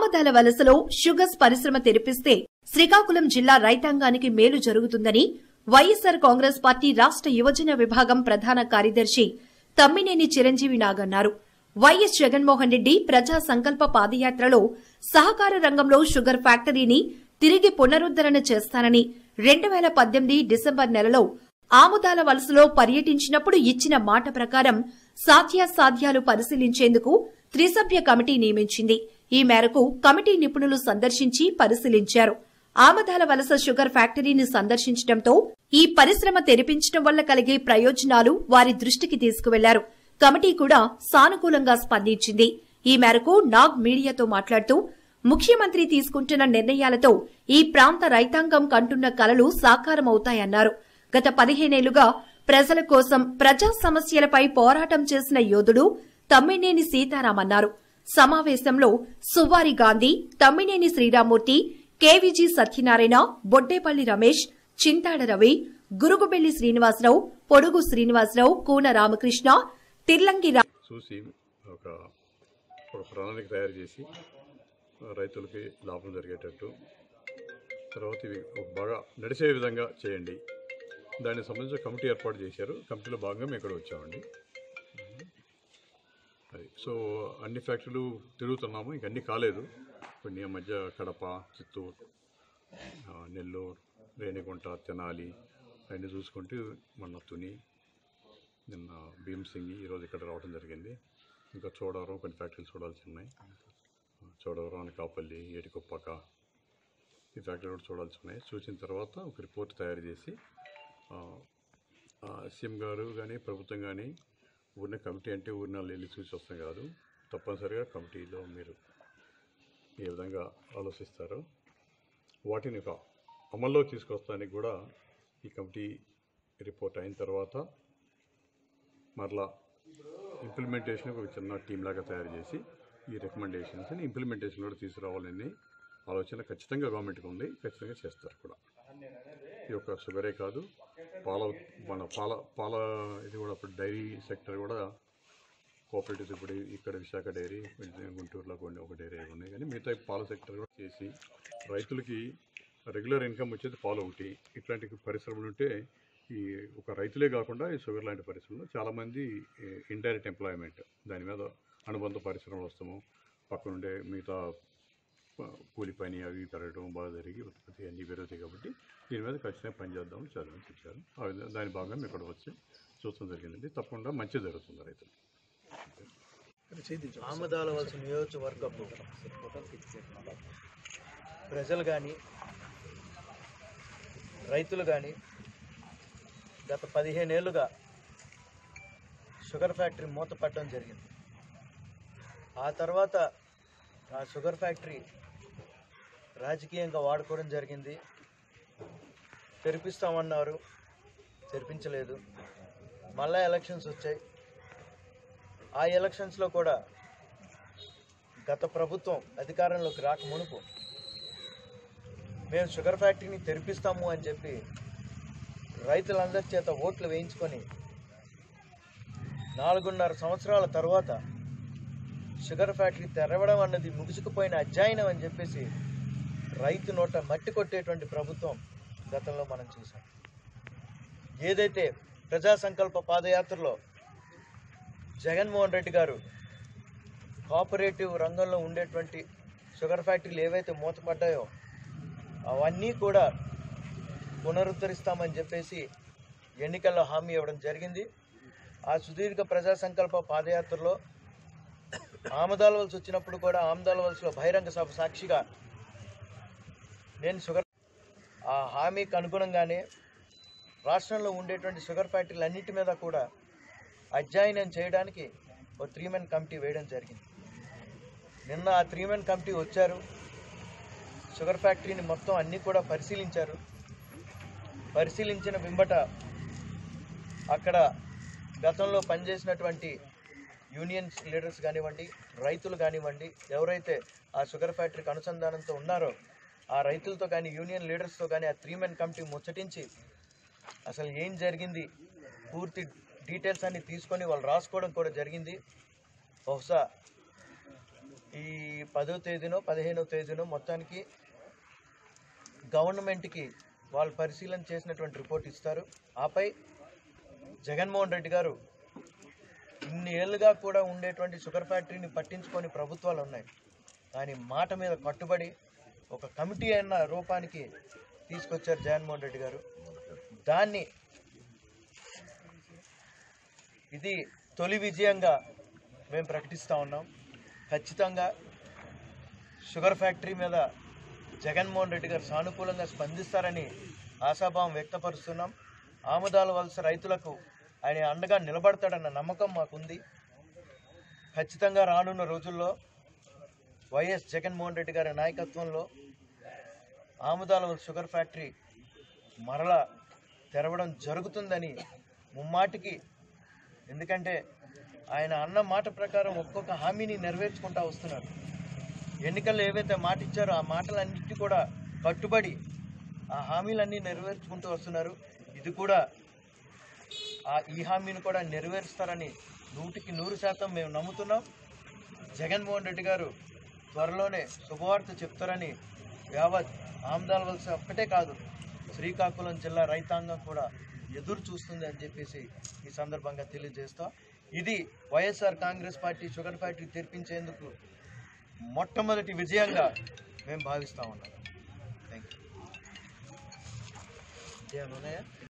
Amadala వలసలో sugars పరిశ్రమ తెరిపిస్తే శ్రీకాకుళం జిల్లా రైతాంగానికి మేలు జరుగుతుందని వైఎస్సార్ కాంగ్రెస్ పార్టీ రాష్ట్ర యువజన విభాగం ప్రధాన కార్యదర్శి తమ్మినేని చిరంజీవి నాగన్నారు వైఎస్ జగన్మోహన్ రెడ్డి ప్రజా సంకల్ప పాదయాత్రలో సహకార రంగంలో షుగర్ ఫ్యాక్టరీని తిరిగి పునరుద్దరణ చేస్తానని రెండు వేల పద్దెనిమిది డిసెంబర్ నెలలో ఆముదాల వలసలో పర్యటించినప్పుడు ఇచ్చిన మాట ప్రకారం సాధ్యాసాధ్యాలు పరిశీలించేందుకు త్రిసభ్య కమిటీ నియమించింది ఈ మేరకు కమిటీ నిపుణులు సందర్శించి పరిశీలించారు ఆమదాల వలస షుగర్ ఫ్యాక్టరీని సందర్శించడంతో ఈ పరిశ్రమ తెరిపించడం వల్ల కలిగే ప్రయోజనాలు వారి దృష్టికి తీసుకువెళ్లారు కమిటీ కూడా సానుకూలంగా స్పందించింది ఈ మేరకు నాగ్ మీడియాతో మాట్లాడుతూ ముఖ్యమంత్రి తీసుకుంటున్న నిర్ణయాలతో ఈ ప్రాంత రైతాంగం కంటున్న కలలు సాకారమవుతాయన్నారు గత పదిహేనేళ్లుగా ప్రజల కోసం ప్రజా సమస్యలపై పోరాటం చేసిన యోధుడు తమ్మినేని సీతారామన్నారు సమావేశంలో సువ్వారి గాంధీ తమ్మినేని శ్రీరామూర్తి కేవీజీ సత్యనారాయణ బొడ్డేపల్లి రమేష్ చింతాడ రవి గురుగుబెల్లి శ్రీనివాసరావు పొడుగు శ్రీనివాసరావు కూన రామకృష్ణ తిర్లంగి రా చూసి ఒక ఒక ప్రణాళిక తయారు చేసి రైతులకి లాభం జరిగేటట్టు తర్వాత ఇవి ఒక బాగా నడిచే విధంగా చేయండి దానికి సంబంధించిన కమిటీ ఏర్పాటు చేశారు కమిటీలో భాగంగా మేము ఇక్కడ వచ్చామండి అది సో అన్ని ఫ్యాక్టరీలు తిరుగుతున్నాము ఇంక అన్నీ కాలేదు కొన్ని ఈ మధ్య కడప చిత్తూరు ఆ, నెల్లూరు రేణిగుంట తెనాలి అవన్నీ చూసుకుంటూ మొన్న తుని నిన్న భీమ్సింగి ఈరోజు ఇక్కడ రావడం జరిగింది ఇంకా చోడవరం కొన్ని ఫ్యాక్టరీలు చూడాల్సి ఉన్నాయి చోడవరం అనకాపల్లి ఏటికొప్పాక ఈ ఫ్యాక్టరీ కూడా చూడాల్సి ఉన్నాయి చూసిన తర్వాత ఒక రిపోర్ట్ తయారు చేసి ఆ, ఆ, సీఎం గారు కానీ ప్రభుత్వం కానీ ఊరిన కమిటీ అంటే ఊరిన వెళ్ళి చూసి వస్తాం కాదు తప్పనిసరిగా కమిటీలో మీరు ఏ విధంగా ఆలోచిస్తారో వాటిని ఒక అమల్లో తీసుకొస్తానికి కూడా ఈ కమిటీ రిపోర్ట్ అయిన తర్వాత మరలా ఇంప్లిమెంటేషన్ ఒక చిన్న టీం లాగా తయారు చేసి ఈ రికమెండేషన్స్ని ఇంప్లిమెంటేషన్ కూడా తీసుకురావాలని ఆలోచన ఖచ్చితంగా గవర్నమెంట్కి ఉంది ఖచ్చితంగా చేస్తారు కూడా ఈ యొక్క షుగరే కాదు పాల మన పాల పాల ఇది కూడా ఇప్పుడు డైరీ సెక్టర్ కూడా కోఆపరేటివ్స్ ఇప్పుడు ఇక్కడ విశాఖ డైరీ గుంటూరులో కొన్ని ఒక డైరీ ఉన్నాయి కానీ మిగతా ఈ పాల సెక్టర్ కూడా చేసి రైతులకి రెగ్యులర్ ఇన్కమ్ వచ్చేది పాలు ఒకటి ఇట్లాంటి పరిశ్రమలు ఉంటే ఈ ఒక రైతులే కాకుండా ఈ షుగర్ లాంటి పరిశ్రమలు చాలామంది ఇండైరెక్ట్ ఎంప్లాయ్మెంట్ దాని మీద అనుబంధ పరిశ్రమలు వస్తాము పక్కనుండే మిగతా ప- కూలి పని అవి పెరగడం బాగా జరిగి ఉత్పత్తి అన్నీ పెరుగుతాయి కాబట్టి దీని మీద ఖచ్చితంగా పనిచేద్దామని చాలా మంది చెప్పారు ఆ విధంగా దాని భాగంగా మేము ఇక్కడ వచ్చి చూడటం జరిగిందండి తప్పకుండా మంచి జరుగుతుంది రైతులు ఆమదాల వలస నియోజకవర్గపు ప్రజలు కానీ రైతులు కానీ గత పదిహేనేళ్ళుగా షుగర్ ఫ్యాక్టరీ మూతపట్టడం జరిగింది ఆ తర్వాత ఆ షుగర్ ఫ్యాక్టరీ రాజకీయంగా వాడుకోవడం జరిగింది తెరిపిస్తామన్నారు తెరిపించలేదు మళ్ళా ఎలక్షన్స్ వచ్చాయి ఆ ఎలక్షన్స్లో కూడా గత ప్రభుత్వం అధికారంలోకి రాక మునుపు మేము షుగర్ ఫ్యాక్టరీని తెరిపిస్తాము అని చెప్పి రైతులందరి చేత ఓట్లు వేయించుకొని నాలుగున్నర సంవత్సరాల తర్వాత షుగర్ ఫ్యాక్టరీ తెరవడం అన్నది ముగిసుకుపోయిన అధ్యయనం అని చెప్పేసి రైతు నోట మట్టి కొట్టేటువంటి ప్రభుత్వం గతంలో మనం చూసాం ఏదైతే ప్రజా సంకల్ప పాదయాత్రలో జగన్మోహన్ రెడ్డి గారు కోఆపరేటివ్ రంగంలో ఉండేటువంటి షుగర్ ఫ్యాక్టరీలు ఏవైతే మూతపడ్డాయో అవన్నీ కూడా పునరుద్ధరిస్తామని చెప్పేసి ఎన్నికల్లో హామీ ఇవ్వడం జరిగింది ఆ సుదీర్ఘ ప్రజా సంకల్ప పాదయాత్రలో ఆమదాల వలస వచ్చినప్పుడు కూడా ఆమదాల వలసలో బహిరంగ సభ సాక్షిగా నేను షుగర్ ఆ హామీకి అనుగుణంగానే రాష్ట్రంలో ఉండేటువంటి షుగర్ ఫ్యాక్టరీలు అన్నిటి మీద కూడా అధ్యయనం చేయడానికి ఒక త్రీ మెన్ కమిటీ వేయడం జరిగింది నిన్న ఆ త్రీ మెన్ కమిటీ వచ్చారు షుగర్ ఫ్యాక్టరీని మొత్తం అన్నీ కూడా పరిశీలించారు పరిశీలించిన వెంబట అక్కడ గతంలో పనిచేసినటువంటి యూనియన్స్ లీడర్స్ కానివ్వండి రైతులు కానివ్వండి ఎవరైతే ఆ షుగర్ ఫ్యాక్టరీకి అనుసంధానంతో ఉన్నారో ఆ రైతులతో కానీ యూనియన్ లీడర్స్తో కానీ ఆ త్రీ మెన్ కమిటీ ముచ్చటించి అసలు ఏం జరిగింది పూర్తి డీటెయిల్స్ అన్ని తీసుకొని వాళ్ళు రాసుకోవడం కూడా జరిగింది బహుశా ఈ పదో తేదీనో పదిహేనో తేదీనో మొత్తానికి గవర్నమెంట్కి వాళ్ళు పరిశీలన చేసినటువంటి రిపోర్ట్ ఇస్తారు ఆపై జగన్మోహన్ రెడ్డి గారు ఇన్ని ఏళ్ళుగా కూడా ఉండేటువంటి షుగర్ ఫ్యాక్టరీని పట్టించుకొని ప్రభుత్వాలు ఉన్నాయి కానీ మాట మీద కట్టుబడి ఒక కమిటీ అయిన రూపానికి తీసుకొచ్చారు జగన్మోహన్ రెడ్డి గారు దాన్ని ఇది తొలి విజయంగా మేము ప్రకటిస్తూ ఉన్నాం ఖచ్చితంగా షుగర్ ఫ్యాక్టరీ మీద జగన్మోహన్ రెడ్డి గారు సానుకూలంగా స్పందిస్తారని ఆశాభావం వ్యక్తపరుస్తున్నాం ఆముదాల వలస రైతులకు ఆయన అండగా నిలబడతాడన్న నమ్మకం మాకుంది ఖచ్చితంగా రానున్న రోజుల్లో వైఎస్ జగన్మోహన్ రెడ్డి గారి నాయకత్వంలో ఆముదాల వలస షుగర్ ఫ్యాక్టరీ మరలా తెరవడం జరుగుతుందని ముమ్మాటికి ఎందుకంటే ఆయన అన్న మాట ప్రకారం ఒక్కొక్క హామీని నెరవేర్చుకుంటా వస్తున్నారు ఎన్నికల్లో ఏవైతే మాట ఇచ్చారో ఆ మాటలన్నిటి కూడా కట్టుబడి ఆ హామీలన్నీ నెరవేర్చుకుంటూ వస్తున్నారు ఇది కూడా ఆ ఈ హామీని కూడా నెరవేరుస్తారని నూటికి నూరు శాతం మేము నమ్ముతున్నాం జగన్మోహన్ రెడ్డి గారు త్వరలోనే శుభవార్త చెప్తారని యావత్ ఆమ్దాల వలస ఒక్కటే కాదు శ్రీకాకుళం జిల్లా రైతాంగం కూడా ఎదురు చూస్తుంది అని చెప్పేసి ఈ సందర్భంగా తెలియజేస్తా ఇది YSR Congress party sugar factory తెరిపించేందుకు మొట్టమొదటి విజయంగా మేము భావిస్తా ఉన్నాం థ్యాంక్ యూ ఏమైనా ఉన్నాయా